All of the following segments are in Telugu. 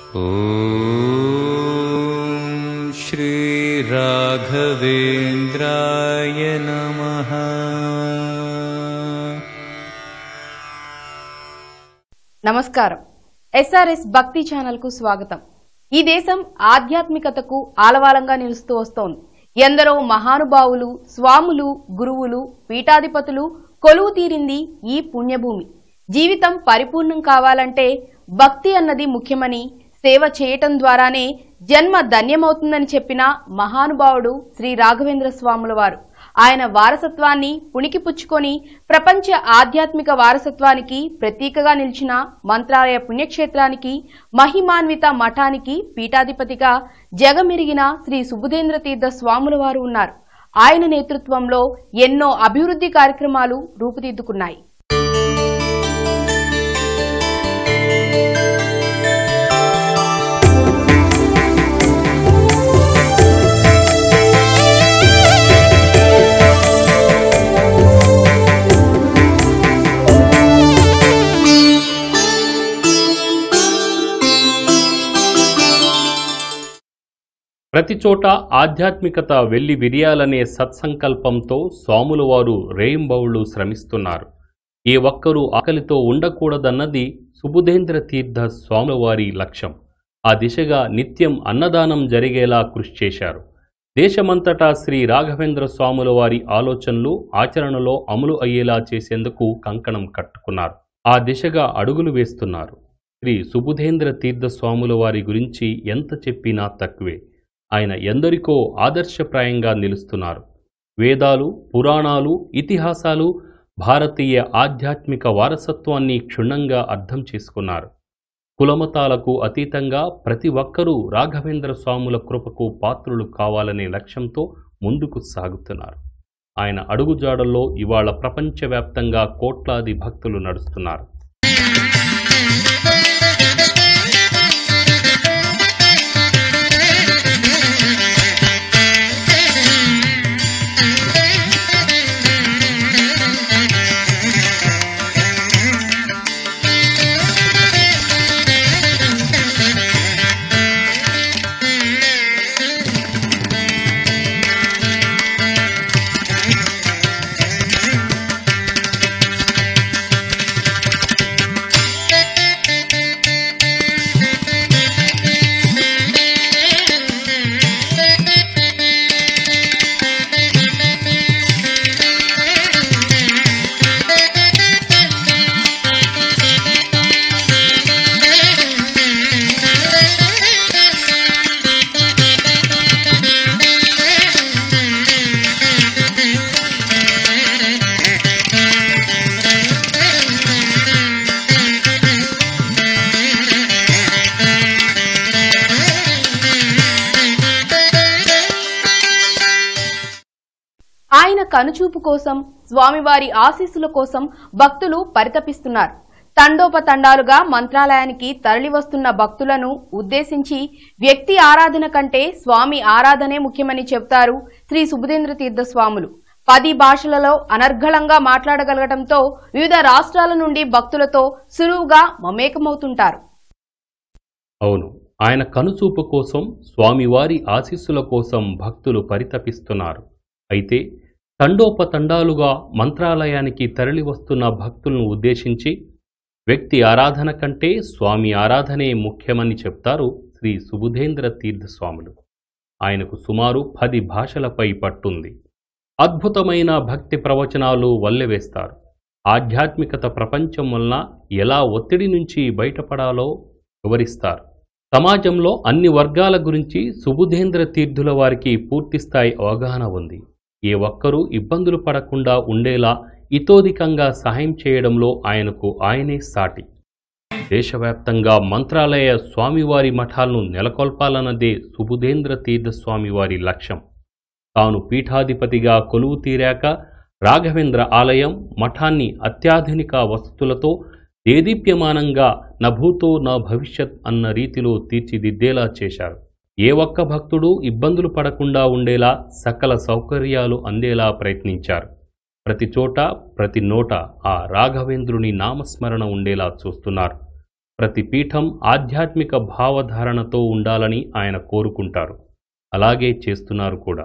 ॐ श्रीराघवेन्द्राय नमः నమస్కారం ఎస్ఆర్ఎస్ భక్తి ఛానల్ కు స్వాగతం ఈ దేశం ఆధ్యాత్మికతకు ఆలవాలంగా నిలుస్తూ వస్తోంది ఎందరో మహానుభావులు స్వాములు గురువులు పీఠాధిపతులు కొలువు తీరింది ఈ పుణ్యభూమి జీవితం పరిపూర్ణం కావాలంటే భక్తి అన్నది ముఖ్యమని సేవ చేయటం ద్వారానే జన్మ ధన్యమవుతుందని చెప్పిన మహానుభావుడు శ్రీ రాఘవేంద్ర స్వాముల వారు ఆయన వారసత్వాన్ని పుణికిపుచ్చుకొని ప్రపంచ ఆధ్యాత్మిక వారసత్వానికి ప్రతీకగా నిలిచిన మంత్రాలయ పుణ్యక్షేత్రానికి మహిమాన్విత మఠానికి పీఠాధిపతిగా జగమెరిగిన శ్రీ సుబుధేంద్ర తీర్థ స్వాముల వారు ఉన్నారు ఆయన నేతృత్వంలో ఎన్నో అభివృద్ధి కార్యక్రమాలు రూపుదిద్దుకున్నాయి ప్రతి చోట ఆధ్యాత్మికత వెళ్లి విరియాలనే సత్సంకల్పంతో స్వాముల వారు రేయింబౌళ్లు శ్రమిస్తున్నారు ఏ ఒక్కరూ ఆకలితో ఉండకూడదన్నది సుబుధేంద్ర తీర్థ స్వాముల వారి లక్ష్యం ఆ దిశగా నిత్యం అన్నదానం జరిగేలా కృషి చేశారు దేశమంతటా శ్రీ రాఘవేంద్ర స్వాముల వారి ఆలోచనలు ఆచరణలో అమలు అయ్యేలా చేసేందుకు కంకణం కట్టుకున్నారు ఆ దిశగా అడుగులు వేస్తున్నారు శ్రీ సుబుధేంద్ర తీర్థ స్వాముల వారి గురించి ఎంత చెప్పినా తక్కువే ఆయన ఎందరికో ఆదర్శప్రాయంగా నిలుస్తున్నారు వేదాలు పురాణాలు ఇతిహాసాలు భారతీయ ఆధ్యాత్మిక వారసత్వాన్ని క్షుణ్ణంగా అర్థం చేసుకున్నారు కులమతాలకు అతీతంగా ప్రతి ఒక్కరూ రాఘవేంద్ర స్వాముల కృపకు పాత్రులు కావాలనే లక్ష్యంతో ముందుకు సాగుతున్నారు ఆయన అడుగుజాడల్లో ఇవాళ ప్రపంచవ్యాప్తంగా కోట్లాది భక్తులు నడుస్తున్నారు ఆయన కనుచూపు కోసం స్వామివారి ఆశీస్సుల కోసం భక్తులు పరితపిస్తున్నారు తండోపతండాలుగా మంత్రాలయానికి తరలివస్తున్న భక్తులను ఉద్దేశించి వ్యక్తి ఆరాధన కంటే స్వామి ఆరాధనే ముఖ్యమని చెబుతారు శ్రీ సుబుధేంద్ర తీర్థ స్వాములు పది భాషలలో అనర్గళంగా మాట్లాడగలగటంతో వివిధ రాష్ట్రాల నుండి భక్తులతో సులువుగా మమేకమవుతుంటారు అవును ఆయన కనుచూపు కోసం స్వామివారి ఆశీస్సుల కోసం భక్తులు పరితపిస్తున్నారు అయితే తండోపతండాలుగా మంత్రాలయానికి తరలివస్తున్న భక్తులను ఉద్దేశించి వ్యక్తి ఆరాధన కంటే స్వామి ఆరాధనే ముఖ్యమని చెప్తారు శ్రీ సుబుధేంద్ర తీర్థ స్వాములు ఆయనకు సుమారు పది భాషలపై పట్టుంది అద్భుతమైన భక్తి ప్రవచనాలు వల్లెవేస్తారు ఆధ్యాత్మికత ప్రపంచం వలన ఎలా ఒత్తిడి నుంచి బయటపడాలో వివరిస్తారు సమాజంలో అన్ని వర్గాల గురించి సుబుధేంద్ర తీర్థుల వారికి పూర్తిస్థాయి అవగాహన ఉంది ఏ ఒక్కరూ ఇబ్బందులు పడకుండా ఉండేలా ఇతోధికంగా సహాయం చేయడంలో ఆయనకు ఆయనే సాటి దేశవ్యాప్తంగా మంత్రాలయ స్వామివారి మఠాలను నెలకొల్పాలన్నదే సుబుధేంద్ర తీర్థ స్వామివారి లక్ష్యం తాను పీఠాధిపతిగా కొలువు తీరాక రాఘవేంద్ర ఆలయం మఠాన్ని అత్యాధునిక వసతులతో దేదీప్యమానంగా నభూతో నా భవిష్యత్ అన్న రీతిలో తీర్చిదిద్దేలా చేశారు ఏ ఒక్క భక్తుడు ఇబ్బందులు పడకుండా ఉండేలా సకల సౌకర్యాలు అందేలా ప్రయత్నించారు ప్రతి చోట ప్రతి నోట ఆ రాఘవేంద్రుని నామస్మరణ ఉండేలా చూస్తున్నారు ప్రతి పీఠం ఆధ్యాత్మిక భావధారణతో ఉండాలని ఆయన కోరుకుంటారు అలాగే చేస్తున్నారు కూడా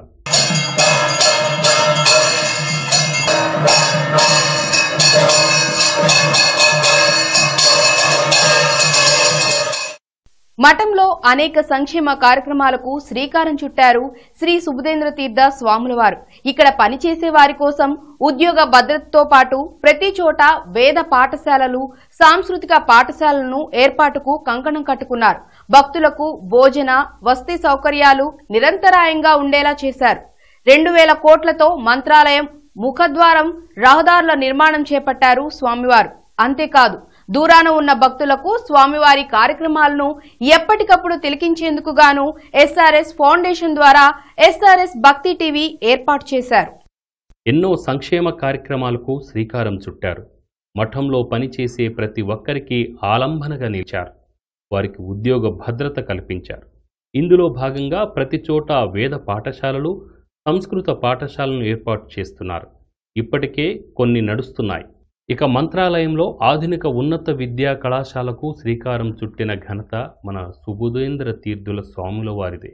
మఠంలో అనేక సంక్షేమ కార్యక్రమాలకు శ్రీకారం చుట్టారు శ్రీ సుబుధేంద్ర తీర్థ స్వాముల వారు ఇక్కడ పనిచేసే వారి కోసం ఉద్యోగ భద్రతతో పాటు ప్రతి చోట వేద పాఠశాలలు సాంస్కృతిక పాఠశాలలను ఏర్పాటుకు కంకణం కట్టుకున్నారు భక్తులకు భోజన వసతి సౌకర్యాలు నిరంతరాయంగా ఉండేలా చేశారు రెండు వేల కోట్లతో మంత్రాలయం ముఖద్వారం రహదారుల నిర్మాణం చేపట్టారు స్వామివారు అంతేకాదు దూరాన ఉన్న భక్తులకు స్వామివారి కార్యక్రమాలను ఎప్పటికప్పుడు తిలకించేందుకు గాను ఎస్ఆర్ఎస్ ఫౌండేషన్ ద్వారా ఎస్ఆర్ఎస్ భక్తి టీవీ ఏర్పాటు చేశారు ఎన్నో సంక్షేమ కార్యక్రమాలకు శ్రీకారం చుట్టారు మఠంలో పనిచేసే ప్రతి ఒక్కరికి ఆలంబనగా నిలిచారు వారికి ఉద్యోగ భద్రత కల్పించారు ఇందులో భాగంగా ప్రతి చోట వేద పాఠశాలలు సంస్కృత పాఠశాలను ఏర్పాటు చేస్తున్నారు ఇప్పటికే కొన్ని నడుస్తున్నాయి ఇక మంత్రాలయంలో ఆధునిక ఉన్నత విద్యా కళాశాలకు శ్రీకారం చుట్టిన ఘనత మన సుబుధేంద్ర తీర్థుల స్వాముల వారిదే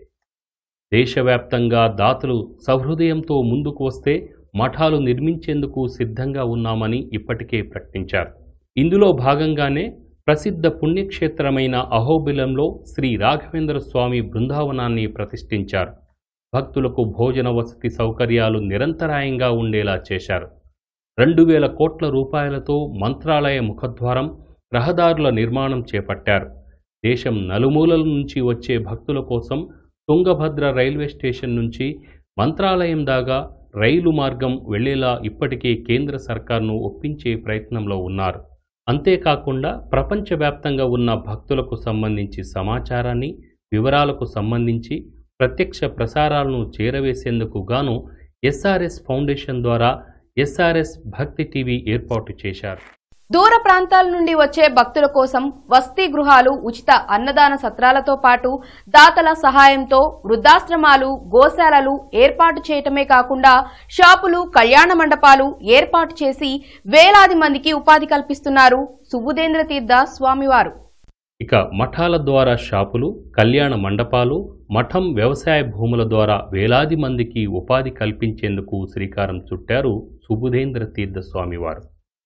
దేశవ్యాప్తంగా దాతలు సహృదయంతో ముందుకు వస్తే మఠాలు నిర్మించేందుకు సిద్ధంగా ఉన్నామని ఇప్పటికే ప్రకటించారు ఇందులో భాగంగానే ప్రసిద్ధ పుణ్యక్షేత్రమైన అహోబిలంలో శ్రీ రాఘవేంద్ర స్వామి బృందావనాన్ని ప్రతిష్ఠించారు భక్తులకు భోజన వసతి సౌకర్యాలు నిరంతరాయంగా ఉండేలా చేశారు రెండు వేల కోట్ల రూపాయలతో మంత్రాలయ ముఖద్వారం రహదారుల నిర్మాణం చేపట్టారు దేశం నలుమూలల నుంచి వచ్చే భక్తుల కోసం తుంగభద్ర రైల్వే స్టేషన్ నుంచి మంత్రాలయం దాకా రైలు మార్గం వెళ్లేలా ఇప్పటికే కేంద్ర సర్కార్ను ఒప్పించే ప్రయత్నంలో ఉన్నారు అంతేకాకుండా ప్రపంచవ్యాప్తంగా ఉన్న భక్తులకు సంబంధించి సమాచారాన్ని వివరాలకు సంబంధించి ప్రత్యక్ష ప్రసారాలను చేరవేసేందుకు గాను ఎస్ఆర్ఎస్ ఫౌండేషన్ ద్వారా ఎస్ఆర్ఎస్ భక్తి టీవీ ఏర్పాటు చేశారు దూర ప్రాంతాల నుండి వచ్చే భక్తుల కోసం వసతి గృహాలు ఉచిత అన్నదాన సత్రాలతో పాటు దాతల సహాయంతో వృద్ధాశ్రమాలు గోశాలలు ఏర్పాటు చేయటమే కాకుండా షాపులు కళ్యాణ మండపాలు ఏర్పాటు చేసి వేలాది మందికి ఉపాధి కల్పిస్తున్నారు సుబుధేంద్ర తీర్థ స్వామివారు ఇక మఠాల ద్వారా షాపులు కళ్యాణ మండపాలు మఠం వ్యవసాయ భూముల ద్వారా వేలాది మందికి ఉపాధి కల్పించేందుకు శ్రీకారం చుట్టారు సుబుధేంద్ర తీర్థ స్వామివారు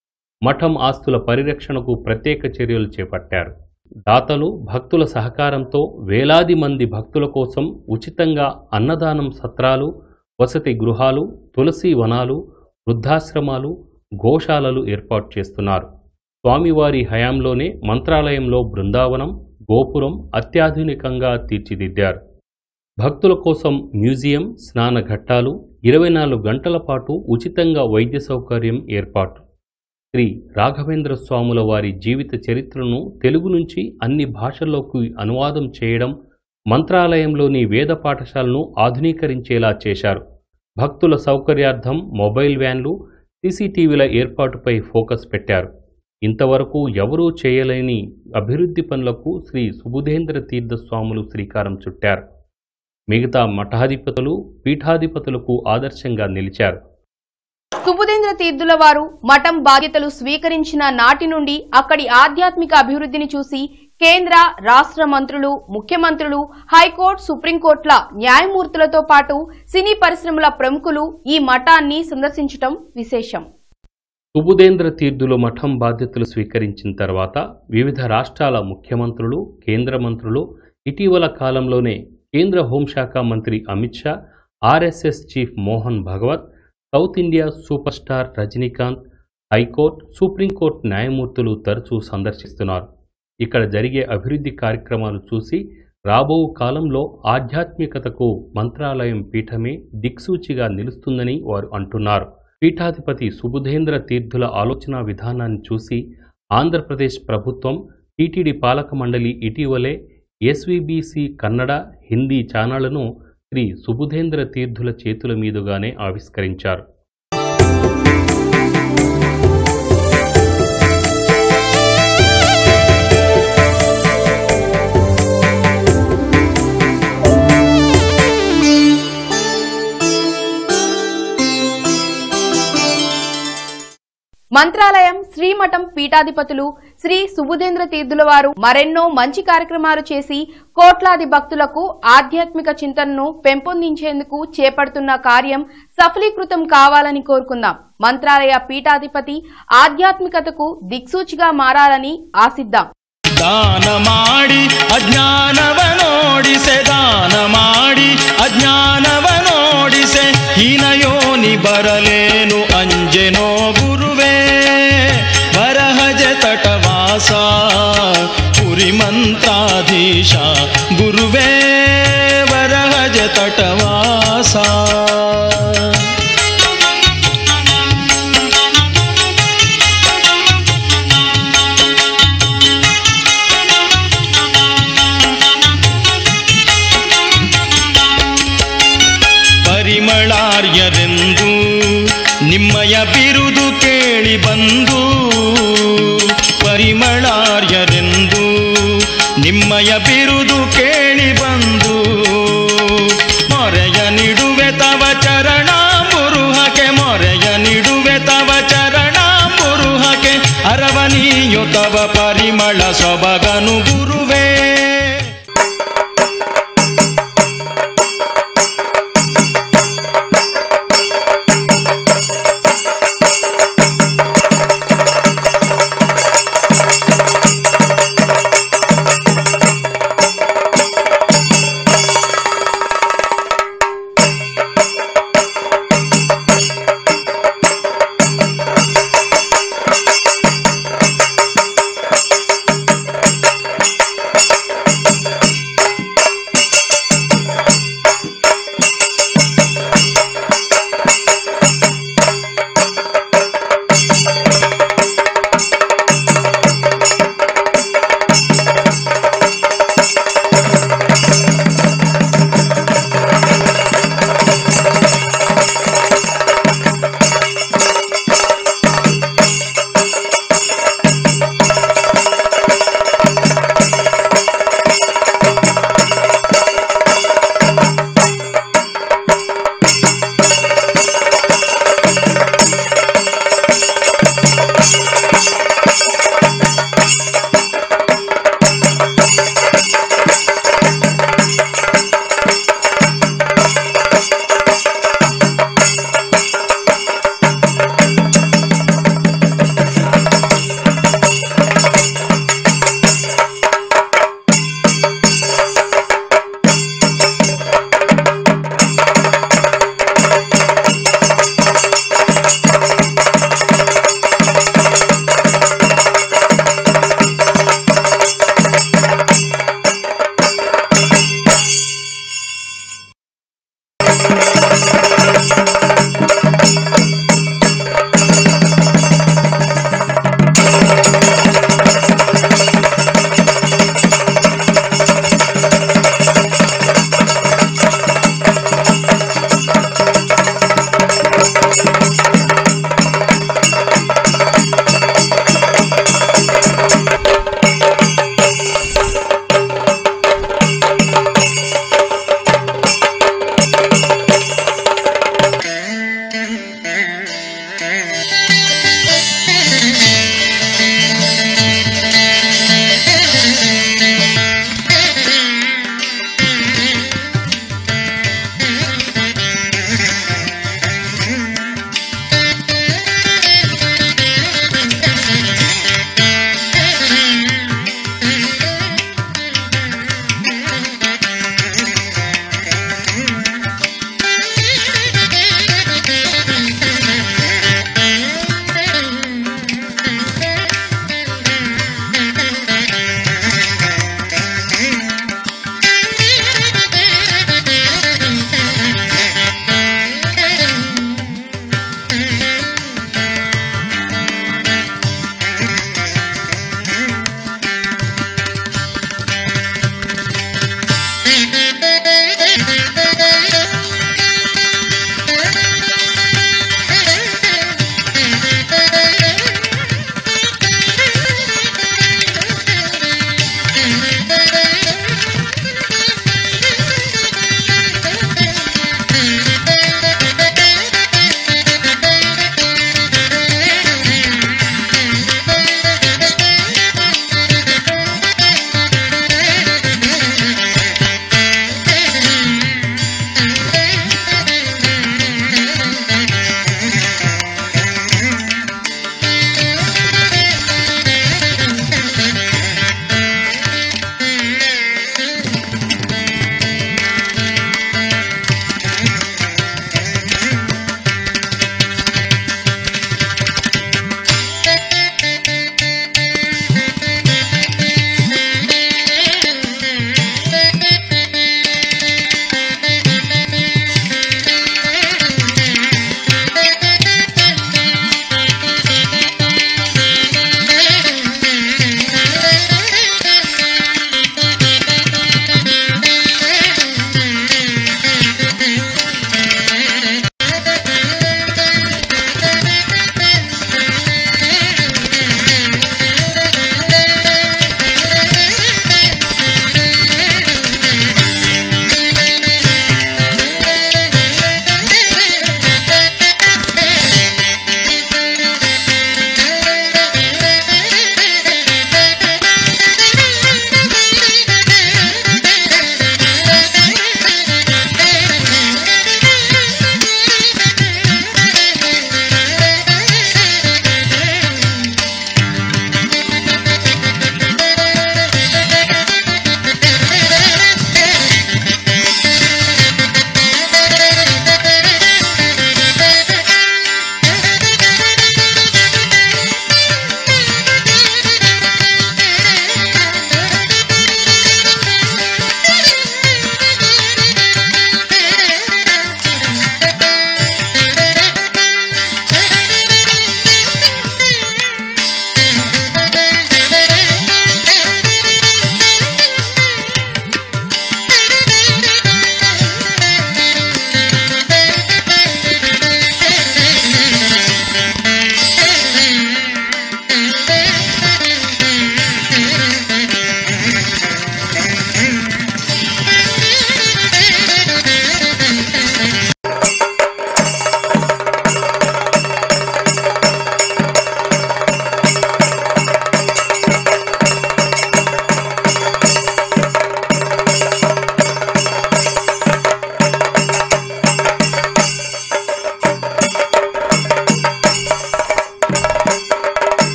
మఠం ఆస్తుల పరిరక్షణకు ప్రత్యేక చర్యలు చేపట్టారు దాతలు భక్తుల సహకారంతో వేలాది మంది భక్తుల కోసం ఉచితంగా అన్నదానం సత్రాలు వసతి గృహాలు తులసి వనాలు వృద్ధాశ్రమాలు గోశాలలు ఏర్పాటు చేస్తున్నారు స్వామివారి హయాంలోనే మంత్రాలయంలో బృందావనం గోపురం అత్యాధునికంగా తీర్చిదిద్దారు భక్తుల కోసం మ్యూజియం స్నాన ఘట్టాలు ఇరవై నాలుగు గంటల పాటు ఉచితంగా వైద్య సౌకర్యం ఏర్పాటు శ్రీ రాఘవేంద్ర స్వాముల వారి జీవిత చరిత్రను తెలుగు నుంచి అన్ని భాషల్లోకి అనువాదం చేయడం మంత్రాలయంలోని వేద పాఠశాలను ఆధునీకరించేలా చేశారు భక్తుల సౌకర్యార్థం మొబైల్ వ్యాన్లు సీసీటీవీల ఏర్పాటుపై ఫోకస్ పెట్టారు ఇంతవరకు ఎవరూ చేయలేని అభివృద్ధి పనులకు శ్రీ సుబుధేంద్ర తీర్థ స్వాములు శ్రీకారం చుట్టారు మిగతా మఠాధిపతులు పీఠాధిపతులకు ఆదర్శంగా నిలిచారు సుబుధేంద్ర తీర్థుల వారు మఠం బాధ్యతలు స్వీకరించిన నాటి నుండి అక్కడి ఆధ్యాత్మిక అభివృద్ధిని చూసి కేంద్ర రాష్ట్ర మంత్రులు ముఖ్యమంత్రులు హైకోర్టు సుప్రీంకోర్టుల న్యాయమూర్తులతో పాటు సినీ పరిశ్రమల ప్రముఖులు ఈ మఠాన్ని సందర్శించటం విశేషం సుబుధేంద్ర తీర్థులు మఠం బాధ్యతలు స్వీకరించిన తర్వాత వివిధ రాష్ట్రాల ముఖ్యమంత్రులు కేంద్ర మంత్రులు ఇటీవల కాలంలోనే కేంద్ర హోంశాఖ మంత్రి Amit Shah RSS chief Mohan Bhagwat south India super star Rajinikanth high court supreme court న్యాయమూర్తులు తరచూ సందర్శిస్తున్నారు ఇక్కడ జరిగే అభివృద్ధి కార్యక్రమాలు చూసి రాబో కాలంలో ఆధ్యాత్మికతకు మంత్రాలయం పీఠమే దిక్సూచిగా నిలుస్తుందని వారు అంటున్నారు పీఠాధిపతి సుబుధేంద్ర తీర్థుల ఆలోచన విధానాన్ని చూసి ఆంధ్రప్రదేశ్ ప్రభుత్వం టీటీడీ పాలక మండలి ఇటీవలే ఎస్వీబీసీ కన్నడ హిందీ ఛానళ్లను శ్రీ సుబుధేంద్ర తీర్థుల చేతుల మీదుగానే ఆవిష్కరించారు మంత్రాలయం శ్రీ శ్రీమఠం పీఠాధిపతులు శ్రీ సుబుధేంద్ర తీర్థుల వారు మరెన్నో మంచి కార్యక్రమాలు చేసి కోట్లాది భక్తులకు ఆధ్యాత్మిక చింతనను పెంపొందించేందుకు చేపడుతున్న కార్యం సఫలీకృతం కావాలని కోరుకుందాం మంత్రాలయ పీఠాధిపతి ఆధ్యాత్మికతకు దిక్సూచిగా మారాలని ఆశిద్దాం ದಾನ ಮಾಡಿ ಅಜ್ಞಾನವನೋಡಿಸೆ ದಾನ ಮಾಡಿ ಅಜ್ಞಾನವನೋಡಿಸೆ ಹೀನಯೋನಿ ಬರಲೇನು ಅಂಜೆನೋ ಗುರುವೇ ವರಹಜ ತಟವಾಸ ಪುರಿ ಮಂತ್ರಾಧೀಶ ಗುರುವೇ ವರಹಜ ತಟವಾಸ ಪರಿಮಳಾರ್ಯರೆಂದು ನಿಮ್ಮಯ ಬಿರುದು ಕೇಳಿ ಬಂದು ಪರಿಮಳಾರ್ಯರೆಂದು ನಿಮ್ಮಯ ಬಿರುದು ಕೇಳಿ ಬಂದು ಮೊರೆಯ ನಿಡುವೆ ತವ ಚರಣ ಮುರುಹಕೆ ಮೊರೆಯ ನಿಡುವೆ ತವ ಚರಣ ಮುರುಹಕೆ ಅರವನೀಯು ತವ ಪರಿಮಳ ಸೊಬಗನು ಗುರುವೇ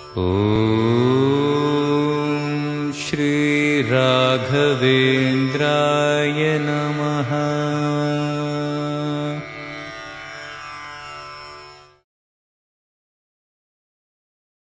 ॐ श्रीराघवेन्द्राय नमः